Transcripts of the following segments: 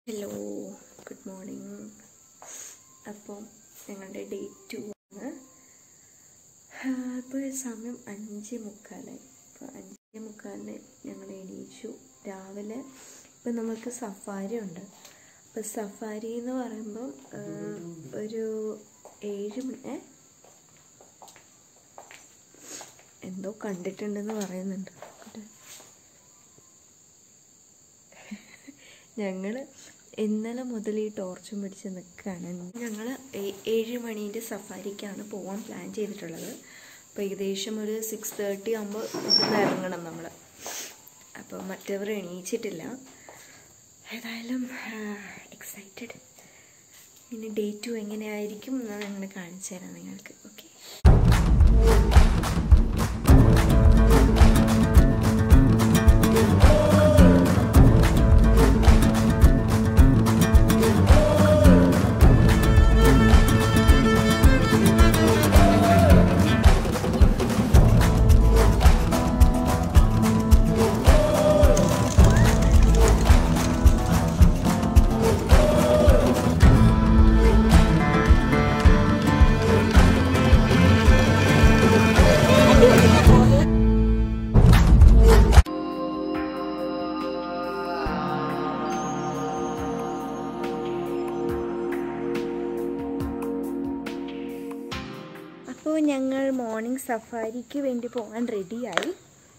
Hello good morning അപ്പം ഞങ്ങളുടെ day to ആണ് ഇപ്പോൾ സമയം അഞ്ച് മുക്കാലായി ഇപ്പോൾ അഞ്ച് മുക്കാലിന് ഞങ്ങൾ എണീച്ചു രാവിലെ ഇപ്പം നമുക്ക് സഫാരി ഉണ്ട് അപ്പോൾ സഫാരി എന്ന് പറയുമ്പം ആ, ഒരു ഏഴ് മണി ഏ? എന്തോ കണ്ടിട്ടുണ്ടെന്ന് പറയുന്നുണ്ട് നോക്കട്ടെ. ഞങ്ങൾ ഇന്നലെ മുതൽ ഈ ടോർച്ചും പിടിച്ച് നിൽക്കുകയാണ് ഞങ്ങൾ ഏഴ് മണീൻ്റെ സഫാരിക്കാണ് പോകാൻ പ്ലാൻ ചെയ്തിട്ടുള്ളത് അപ്പോൾ ഏകദേശം ഒരു സിക്സ് തേർട്ടി ആകുമ്പോൾ ഇവിടുന്ന് ഇറങ്ങണം നമ്മൾ അപ്പോൾ മറ്റവർ എണീച്ചിട്ടില്ല ഏതായാലും എക്സൈറ്റഡ് ഇനി ഡേ ടു എങ്ങനെയായിരിക്കും എന്ന് ഞങ്ങൾ കാണിച്ചു തരാം നിങ്ങൾക്ക് ഓക്കെ അപ്പോൾ ഞങ്ങൾ മോർണിംഗ് സഫാരിക്ക് വേണ്ടി പോകാൻ റെഡിയായി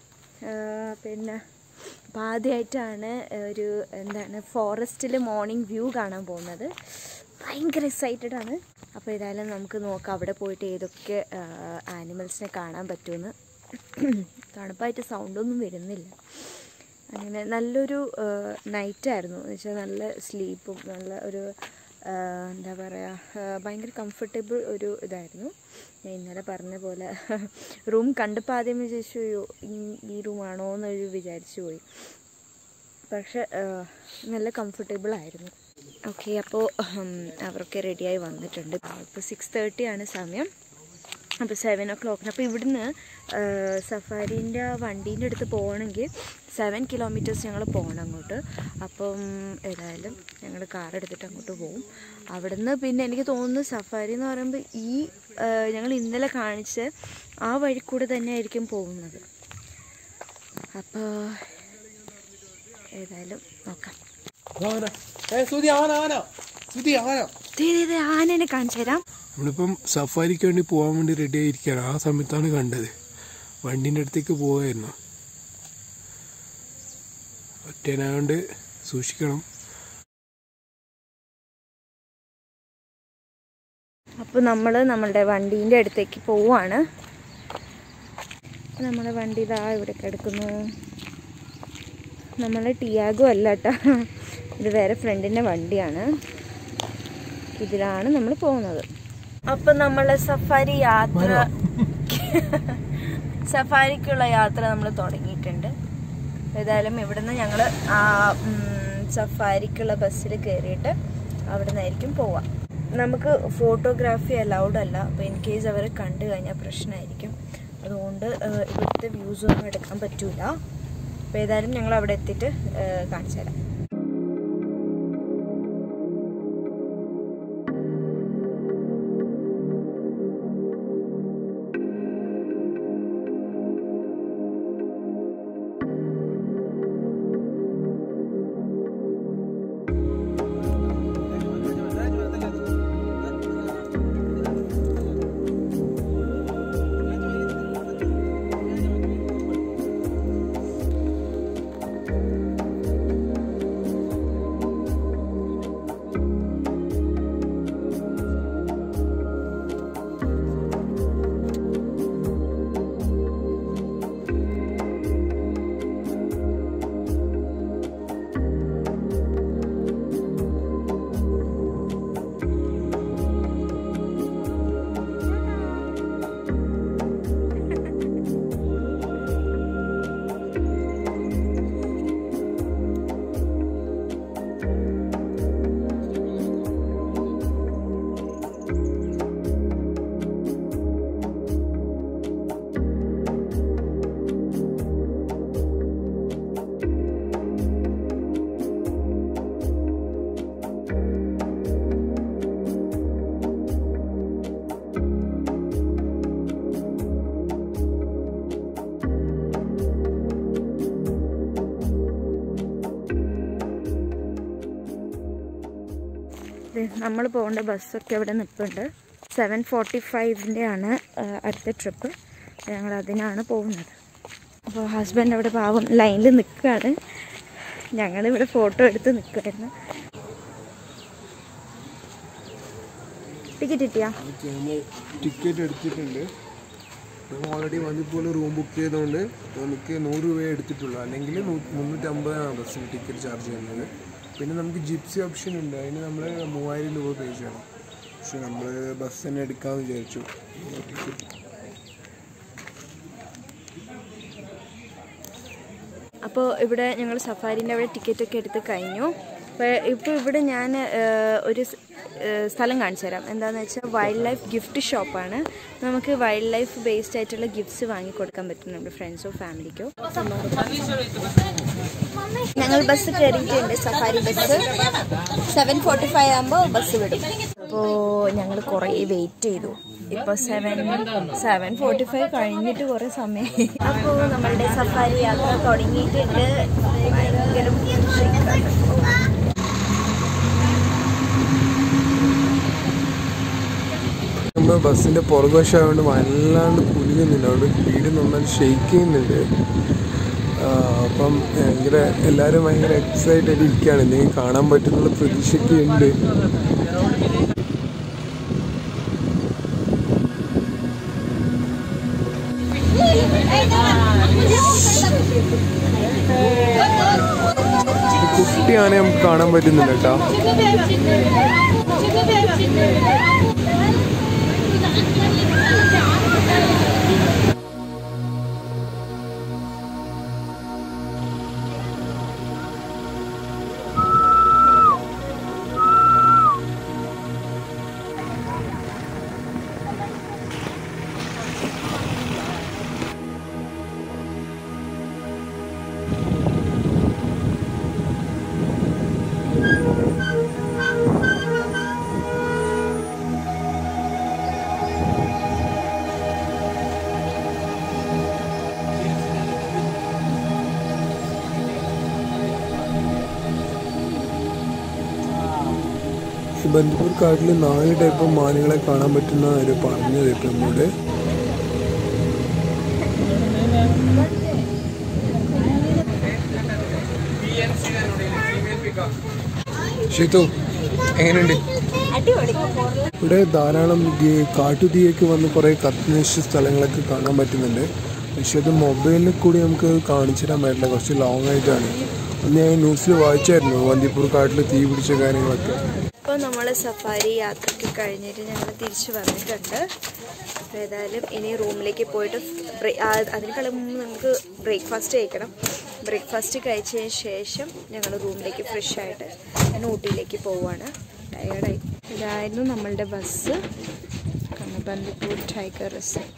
പിന്നെ അപ്പോൾ ആദ്യമായിട്ടാണ് ഒരു എന്താണ് ഫോറസ്റ്റിൽ മോർണിംഗ് വ്യൂ കാണാൻ പോകുന്നത് ഭയങ്കര എക്സൈറ്റഡ് ആണ് അപ്പോൾ ഏതായാലും നമുക്ക് നോക്കാം അവിടെ പോയിട്ട് ഏതൊക്കെ ആനിമൽസിനെ കാണാൻ പറ്റുമെന്ന് തണുപ്പായിട്ട് സൗണ്ടൊന്നും വരുന്നില്ല അങ്ങനെ നല്ലൊരു നൈറ്റായിരുന്നു എന്ന് വെച്ചാൽ നല്ല സ്ലീപ്പും നല്ല ഒരു ആ, എന്താ പറയുക ഭയങ്കര കംഫർട്ടബിൾ ഒരു ഇതായിരുന്നു ഞാൻ ഇന്നലെ പറഞ്ഞ പോലെ റൂം കണ്ടപ്പോൾ ആദ്യം വിചാരിച്ചു "അയ്യോ, ഈ- ഈ റൂമാണോ എന്നൊരു വിചാരിച്ചു പോയി പക്ഷെ ആ, നല്ല കംഫർട്ടബിൾ ആയിരുന്നു ഓക്കെ അപ്പോൾ അവരൊക്കെ റെഡിയായി വന്നിട്ടുണ്ട് ഇപ്പോൾ സിക്സ് തേർട്ടി ആണ് സമയം അപ്പോൾ സെവൻ ഓ ക്ലോക്കിന് അപ്പോൾ ഇവിടുന്ന് സഫാരീൻ്റെ വണ്ടീൻ്റെ അടുത്ത് പോകണമെങ്കിൽ സെവൻ കിലോമീറ്റേഴ്സ് ഞങ്ങൾ പോകണം അങ്ങോട്ട് അപ്പം ഏതായാലും ഞങ്ങൾ കാർ എടുത്തിട്ട് അങ്ങോട്ട് പോകും അവിടുന്ന് പിന്നെ എനിക്ക് തോന്നുന്നു സഫാരി എന്ന് പറയുമ്പോൾ ഈ ആ, ഞങ്ങൾ ഇന്നലെ കാണിച്ച ആ വഴി കൂടെ തന്നെ ആയിരിക്കും പോകുന്നത് അപ്പോൾ ഏതായാലും നോക്കാം ആന ഏ സുതി ആന ആന സുതി ആന ദേ, ദേ, ദേ, ആനേനെ കാണിച്ചു തരാം നമ്മളിപ്പം സഫാരിക്ക് വേണ്ടി പോകാൻ വേണ്ടി റെഡി ആയിരിക്കുകയാണ് ആ സമയത്താണ് കണ്ടത് വണ്ടീൻ്റെ അടുത്തേക്ക് പോവായിരുന്നു ഒറ്റനായോണ്ട് സൂക്ഷിക്കണം അപ്പോൾ നമ്മൾ നമ്മളുടെ വണ്ടീൻ്റെ അടുത്തേക്ക് പോവാണ് നമ്മുടെ വണ്ടി ഇതാ ഇവിടെ കിടക്കുന്നു നമ്മൾ ടിയാഗോ അല്ല കേട്ടോ ഇത് വേറെ ഫ്രണ്ടിൻ്റെ വണ്ടിയാണ് ഇതിലാണ് നമ്മൾ പോകുന്നത് അപ്പം നമ്മളെ സഫാരി യാത്ര സഫാരിക്കുള്ള യാത്ര നമ്മൾ തുടങ്ങിയിട്ടുണ്ട് ഏതായാലും ഇവിടുന്ന് ഞങ്ങൾ ആ ഉം, സഫാരിക്കുള്ള ബസ്സിൽ കയറിയിട്ട് അവിടെ നിന്നായിരിക്കും പോവാം നമുക്ക് ഫോട്ടോഗ്രാഫി അലൗഡ് അല്ല അപ്പോൾ ഇൻ കേസ് അവർ കണ്ടു കഴിഞ്ഞാൽ പ്രശ്നമായിരിക്കും അതുകൊണ്ട് ഏഹ്, ഇവിടുത്തെ വ്യൂസ് ഒന്നും എടുക്കാൻ പറ്റൂല അപ്പോൾ ഏതായാലും ഞങ്ങൾ അവിടെ എത്തിയിട്ട് ഏഹ്, കാണിച്ചു തരാം നമ്മൾ പോകേണ്ട ബസ്സൊക്കെ ഇവിടെ നിൽപ്പുണ്ട് സെവൻ ഫോർട്ടി ഫൈവിൻ്റെ ആണ് ആ, അടുത്ത ട്രിപ്പ് ഞങ്ങൾ അതിനാണ് പോകുന്നത് അപ്പോൾ ഹസ്ബൻഡ് അവിടെ പാവം ലൈനിൽ നിൽക്കുകയാണ് ഞങ്ങളിവിടെ ഫോട്ടോ എടുത്ത് നിൽക്കുമായിരുന്നു ടിക്കറ്റ് കിട്ടിയാ ടിക്കറ്റ് എടുത്തിട്ടുണ്ട് നമ്മൾ ഓൾറെഡി വന്നിപ്പോൾ റൂം ബുക്ക് ചെയ്തുകൊണ്ട് നമുക്ക് നൂറ് രൂപയെ എടുത്തിട്ടുള്ളൂ അല്ലെങ്കിൽ മുന്നൂറ്റമ്പതാണ് ബസ്സിന് ടിക്കറ്റ് ചാർജ് ചെയ്യുന്നത് പിന്നെ നമുക്ക് ജിപ്സി ഓപ്ഷൻ ഉണ്ട് അതിന് നമ്മൾ മൂവായിരം രൂപ പേ ചെയ്യണം പക്ഷെ നമ്മൾ ബസ് തന്നെ എടുക്കാമെന്ന് വിചാരിച്ചു ടിക്കറ്റ് അപ്പോൾ ഇവിടെ ഞങ്ങൾ സഫാരിൻ്റെ അവിടെ ടിക്കറ്റ് ഒക്കെ എടുത്ത് കഴിഞ്ഞു അപ്പോൾ ഇപ്പോൾ ഇവിടെ ഞാൻ ഒരു സ്- ഏഹ് സ്ഥലം കാണിച്ചു തരാം എന്താണെന്ന് വെച്ചാൽ വൈൽഡ് ലൈഫ് ഗിഫ്റ്റ് ഷോപ്പാണ് നമുക്ക് വൈൽഡ് ലൈഫ് ബേസ്ഡ് ആയിട്ടുള്ള ഗിഫ്റ്റ്സ് വാങ്ങി കൊടുക്കാൻ പറ്റും നമ്മുടെ ഫ്രണ്ട്സോ ഫാമിലിക്കോ ഞങ്ങൾ ബസ് കയറിയിട്ടുണ്ട് safari bus seven forty five ആകുമ്പോൾ ബസ് വിടും അപ്പോൾ ഞങ്ങൾ കുറേ വെയിറ്റ് ചെയ്തു ഇപ്പോൾ സെവൻ സെവൻ ഫോർട്ടി ഫൈവ് കഴിഞ്ഞിട്ട് കുറേ സമയമായി അപ്പോൾ നമ്മളുടെ സഫാരി യാത്ര തുടങ്ങിയിട്ടുണ്ട് ഭയങ്കര ക്ഷീണമാണ്. നമ്മൾ ബസ്സിന്റെ പുറകുവശമായതുകൊണ്ട് വല്ലാണ്ട് കുലുങ്ങുന്നുണ്ട് അതുകൊണ്ട് വീട് നന്നായി ഷെയ്ക്ക് ചെയ്യുന്നുണ്ട് ആ, അപ്പം ഭയങ്കര എല്ലാവരും ഭയങ്കര എക്സൈറ്റഡ് ആയിട്ട് ഇരിക്കുകയാണ് എന്തെങ്കിലും കാണാൻ പറ്റുന്നുള്ള പ്രതീക്ഷയൊക്കെ ഉണ്ട് ഒരു കുട്ടിയാനെ നമുക്ക് കാണാൻ പറ്റുന്നുണ്ട് കേട്ടോ ഈ ബന്ദിപ്പൂർ കാട്ടിൽ നാല് ടൈപ്പ് മാനുകളെ കാണാൻ പറ്റുന്ന ഒരു പറഞ്ഞത് ഇപ്പം എന്നോട് ഷിതു എങ്ങനെയുണ്ട് ഇവിടെ ധാരാളം ഈ കാട്ടുതീയൊക്കെ വന്ന് കുറേ കത്തിനശിച്ച സ്ഥലങ്ങളൊക്കെ കാണാൻ പറ്റുന്നുണ്ട് പക്ഷെ അത് മൊബൈലിൽ കൂടി നമുക്ക് കാണിച്ചു തരാൻ പറ്റില്ല കുറച്ച് ലോങ് ആയിട്ടാണ് അന്ന് ഞാൻ ന്യൂസിൽ വായിച്ചായിരുന്നു വന്ദിപ്പൂർ കാട്ടിൽ തീ പിടിച്ച കാര്യങ്ങളൊക്കെ അപ്പോൾ നമ്മൾ സഫാരി യാത്രയ്ക്ക് കഴിഞ്ഞിട്ട് ഞങ്ങൾ തിരിച്ചു വന്നിട്ടുണ്ട് അപ്പോൾ ഏതായാലും ഇനി റൂമിലേക്ക് പോയിട്ട് ബ്രേ- ആ, അതിനേക്കാളും മുമ്പ് നമുക്ക് ബ്രേക്ക്ഫാസ്റ്റ് കഴിക്കണം ബ്രേക്ക്ഫാസ്റ്റ് കഴിച്ചതിന് ശേഷം ഞങ്ങൾ റൂമിലേക്ക് ഫ്രഷ് ആയിട്ട് ഞാൻ ഊട്ടിയിലേക്ക് പോവുകയാണ് ടയേർഡായി ഇതായിരുന്നു നമ്മളുടെ ബസ് കണ്ണബന്ദിപ്പൂർ ടൈഗർ റിസർവ്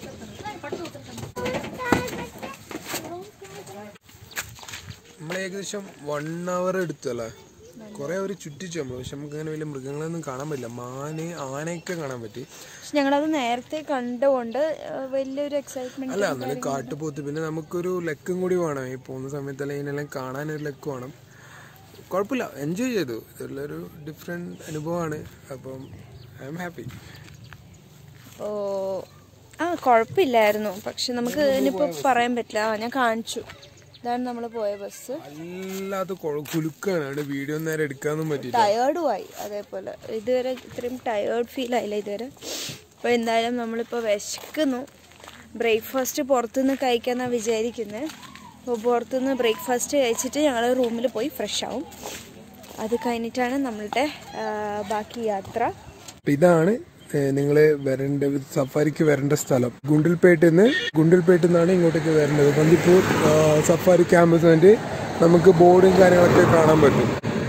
നമ്മൾ ഏകദേശം വൺ അവർ എടുത്തു അല്ലേ കുറെ അവർ ചുറ്റിച്ചു നമ്മൾ പക്ഷെ നമുക്ക് അങ്ങനെ വലിയ മൃഗങ്ങളൊന്നും കാണാൻ പറ്റില്ല മാന് ആനയൊക്കെ കാണാൻ പറ്റി പക്ഷെ ഞങ്ങളത് നേരത്തെ കണ്ടുകൊണ്ട് ആ, വലിയൊരു എക്സൈറ്റ്മെന്റ് അല്ല എന്നാലും കാട്ടുപോത്ത് പിന്നെ നമുക്കൊരു ലക്കും കൂടി വേണം ഈ പോകുന്ന സമയത്തല്ല ഇതിനെല്ലാം കാണാനൊരു ലക്ക് വേണം കുഴപ്പമില്ല എൻജോയ് ചെയ്തു ഇതുള്ളൊരു ഡിഫറെൻറ്റ് അനുഭവമാണ് അപ്പം ഐ എം ഹാപ്പി ഓ ആ കുഴപ്പമില്ലായിരുന്നു പക്ഷെ നമുക്ക് ഇനിയിപ്പോൾ പറയാൻ പറ്റില്ല ആ ഞാൻ കാണിച്ചു ഇതാണ് നമ്മൾ പോയ ബസ് അല്ലാത്ത കുഴ- കുലുക്കാണ് അവിടെ വീഡിയോ നേരെ എടുക്കാനൊന്നും പറ്റില്ല ടയേർഡും ആയി അതേപോലെ ഇതുവരെ ഇത്രയും ടയേർഡ് ഫീൽ ആയില്ല ഇതുവരെ അപ്പോൾ എന്തായാലും നമ്മളിപ്പോൾ വിശക്കുന്നു ബ്രേക്ക്ഫാസ്റ്റ് പുറത്തുനിന്ന് കഴിക്കാമെന്നാണ് വിചാരിക്കുന്നത് അപ്പോൾ പുറത്തുനിന്ന് ബ്രേക്ക്ഫാസ്റ്റ് കഴിച്ചിട്ട് ഞങ്ങൾ റൂമിൽ പോയി ഫ്രഷ് ആവും അത് കഴിഞ്ഞിട്ടാണ് നമ്മളുടെ ആ, ബാക്കി യാത്ര അപ്പൊ ഇതാണ് നിങ്ങൾ വരേണ്ട സഫാരിക്ക് വരേണ്ട സ്ഥലം ഗുണ്ടിൽപേട്ടിൽ നിന്ന് ഗുണ്ടിൽപേട്ടിൽ നിന്നാണ് ഇങ്ങോട്ടേക്ക് വരേണ്ടത് ബന്ദിപ്പൂർ ആ, സഫാരി ക്യാമ്പസ് വേണ്ടി നമുക്ക് ബോർഡും കാര്യങ്ങളൊക്കെ കാണാൻ പറ്റും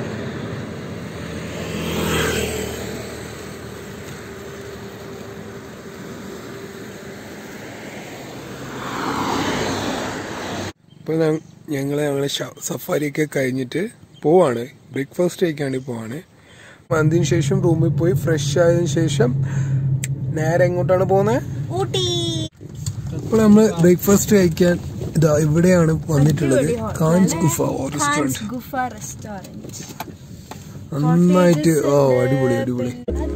ഇപ്പോൾ ഞങ്ങൾ ഞങ്ങളെ സഫാരിയൊക്കെ കഴിഞ്ഞിട്ട് പോവാണ് ബ്രേക്ക്ഫാസ്റ്റ് കഴിക്കാൻ വേണ്ടി പോവാണ് അപ്പം അതിന് ശേഷം റൂമിൽ പോയി ഫ്രഷ് ആയതിനു ശേഷം നേരെ എങ്ങോട്ടാണ് പോകുന്നത് ഊട്ടി അപ്പോൾ നമ്മൾ ബ്രേക്ക്ഫാസ്റ്റ് കഴിക്കാൻ ഇതാ ഇവിടെയാണ് വന്നിട്ടുള്ളത് കാൻസ് ഗുഫ റെസ്റ്റോറൻറ്റ് ഗുഫ റെസ്റ്റോറൻറ്റ് നന്നായിട്ട് ഓ അടിപൊളി അടിപൊളി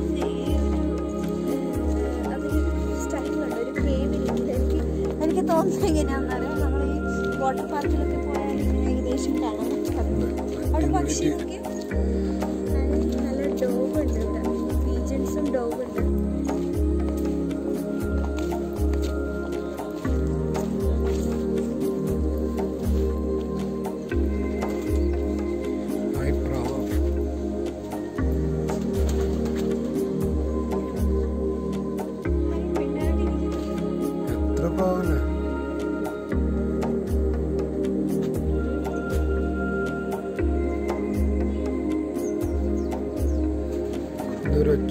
എനിക്ക് തോന്നുന്നു എങ്ങനെയാണെന്നറിയാം നമ്മൾ ഈ വാട്ടർ പാർക്കിലൊക്കെ പോയാൽ ഇങ്ങനെ ഏകദേശം കാണാൻ പറ്റും അവിടെ പക്ഷികളൊക്കെ നല്ല നല്ല ഡോഗ് ഉണ്ട് ഇവിടെ പീജൻസും ഡോഗ് ഉണ്ട് ഹായ് പ്രാവ് എത്ര പ്രാവല്ലേ ഇതൊരു ഒച്ച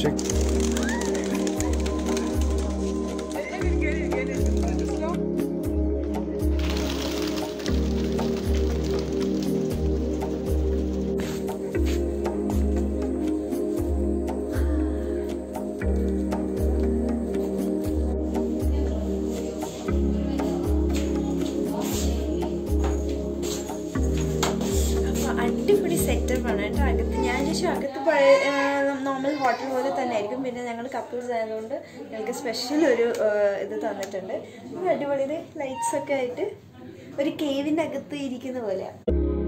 അപ്പൊ അടിപൊളി സെറ്റപ്പ് ആണ് കേട്ടോ അകത്ത് ഞാൻ ചോദിച്ചു അകത്ത് പഴയ നോർമൽ ഹോട്ടൽ പോലെ തന്നെ ആയിരിക്കും പിന്നെ ഞങ്ങൾ കപ്പിൾസ് ആയതുകൊണ്ട് ഞങ്ങൾക്ക് സ്പെഷ്യൽ ഒരു ആ, ഇത് തന്നിട്ടുണ്ട് അപ്പൊ അടിപൊളി ലൈറ്റ്സ് ഒക്കെ ആയിട്ട് ഒരു കേവിന്റെ അകത്ത് ഇരിക്കുന്ന പോലെയാണ്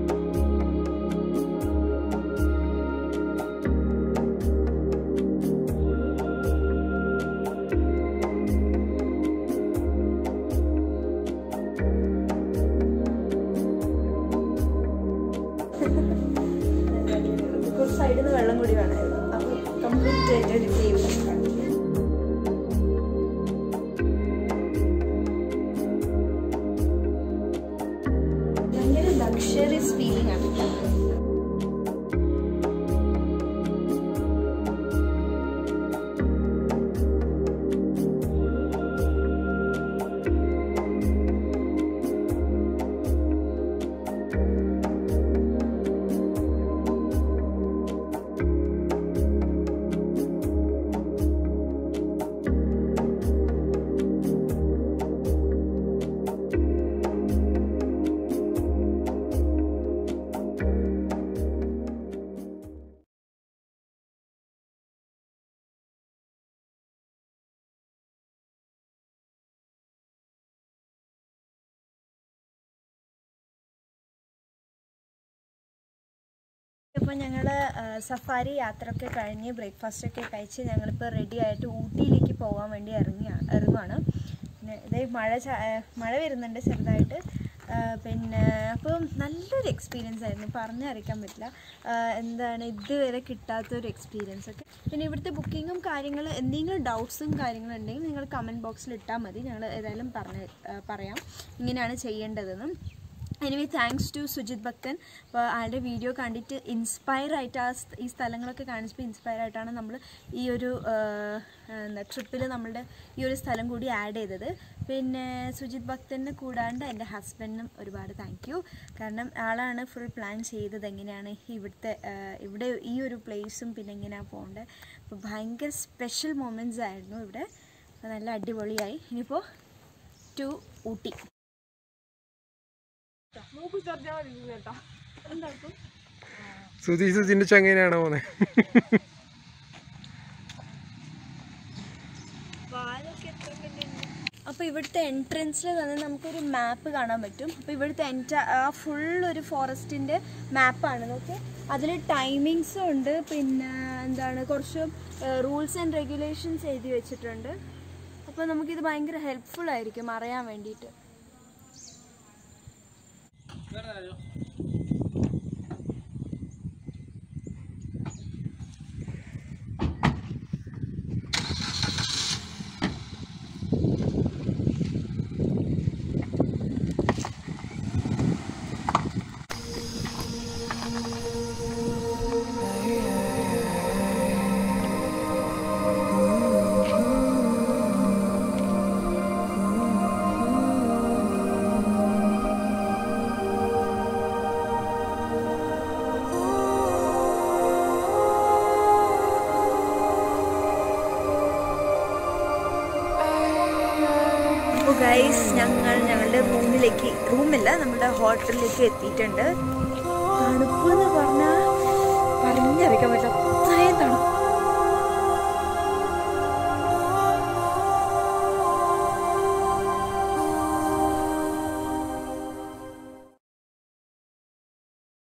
കുറച്ച് സൈഡിൽ നിന്ന് വെള്ളം കൂടി വേണമായിരുന്നു അപ്പോൾ കംപ്ലീറ്റ് ആയിട്ട് ഒരു കേവ് ഭയങ്കര ലക്ഷറിയസ് ഫീലിംഗ് ആണ് ഇപ്പോൾ ഞങ്ങൾ സഫാരി യാത്രയൊക്കെ കഴിഞ്ഞ് ബ്രേക്ക്ഫാസ്റ്റ് ഒക്കെ കഴിച്ച് ഞങ്ങളിപ്പോൾ റെഡി ആയിട്ട് ഊട്ടിയിലേക്ക് പോകാൻ വേണ്ടി ഇറങ്ങിയ ഇറങ്ങുവാണ് പിന്നെ ഇതേ മഴ ചാ- ആ, മഴ വരുന്നുണ്ട് ചെറുതായിട്ട് ആ, പിന്നെ അപ്പം നല്ലൊരു എക്സ്പീരിയൻസ് ആയിരുന്നു പറഞ്ഞറിയിക്കാൻ പറ്റില്ല ആ, എന്താണ് ഇതുവരെ കിട്ടാത്തൊരു എക്സ്പീരിയൻസ് ഒക്കെ പിന്നെ ഇവിടുത്തെ ബുക്കിങ്ങും കാര്യങ്ങൾ എന്തെങ്കിലും ഡൗട്ട്സും കാര്യങ്ങളും ഉണ്ടെങ്കിൽ നിങ്ങൾ കമൻറ്റ് ബോക്സിൽ ഇട്ടാൽ മതി ഞങ്ങൾ ഏതായാലും പറഞ്ഞ് ആ, പറയാം ഇങ്ങനെയാണ് ചെയ്യേണ്ടതെന്നും എനിവേ താങ്ക്സ് ടു സുജിത് ഭക്തൻ അപ്പോൾ ആളുടെ വീഡിയോ കണ്ടിട്ട് ഇൻസ്പയർ ആയിട്ട് ആ സ്- ഈ സ്ഥലങ്ങളൊക്കെ കാണിച്ചപ്പോൾ ഇൻസ്പയർ ആയിട്ടാണ് നമ്മൾ ഈ ഒരു ആ, എന്താ ട്രിപ്പിൽ നമ്മളുടെ ഈ ഒരു സ്ഥലം കൂടി ആഡ് ചെയ്തത് പിന്നെ സുജിത് ഭക്തനെ കൂടാണ്ട് എൻ്റെ ഹസ്ബൻഡിനും ഒരുപാട് താങ്ക് യു കാരണം ആളാണ് ഫുൾ പ്ലാൻ ചെയ്തത് എങ്ങനെയാണ് ഇവിടുത്തെ ആ, ഇവിടെ ഈ ഒരു പ്ലേസും പിന്നെ എങ്ങനെയാണ് പോകേണ്ടത് അപ്പോൾ ഭയങ്കര സ്പെഷ്യൽ മൊമെൻറ്റ്സ് ആയിരുന്നു ഇവിടെ അപ്പോൾ നല്ല അടിപൊളിയായി ഇനിയിപ്പോൾ ടു ഊട്ടി സുധി സുധിന്റെ ചങ്ങനെയാണോ പോന്നെ അപ്പോൾ ഇവിടുത്തെ എൻട്രൻസിൽ തന്നെ നമുക്കൊരു മാപ്പ് കാണാൻ പറ്റും അപ്പോൾ ഇവിടുത്തെ എൻറ്റ ആ ഫുൾ ഒരു ഫോറസ്റ്റിൻ്റെ മാപ്പാണ് നോക്കെ അതിൽ ടൈമിങ്സും ഉണ്ട് പിന്നെ എന്താണ് കുറച്ച് റൂൾസ് ആൻഡ് റെഗുലേഷൻസ് എഴുതി വെച്ചിട്ടുണ്ട് അപ്പോൾ നമുക്കിത് ഭയങ്കര ഹെൽപ്ഫുൾ ആയിരിക്കും അറിയാൻ വേണ്ടിയിട്ട് അപ്പോൾ ഗൈസ് ഞങ്ങൾ ഞങ്ങളുടെ റൂമിലേക്ക് റൂമില്ല നമ്മുടെ ഹോട്ടലിലേക്ക് എത്തിയിട്ടുണ്ട് തണുപ്പ് എന്ന് പറഞ്ഞാൽ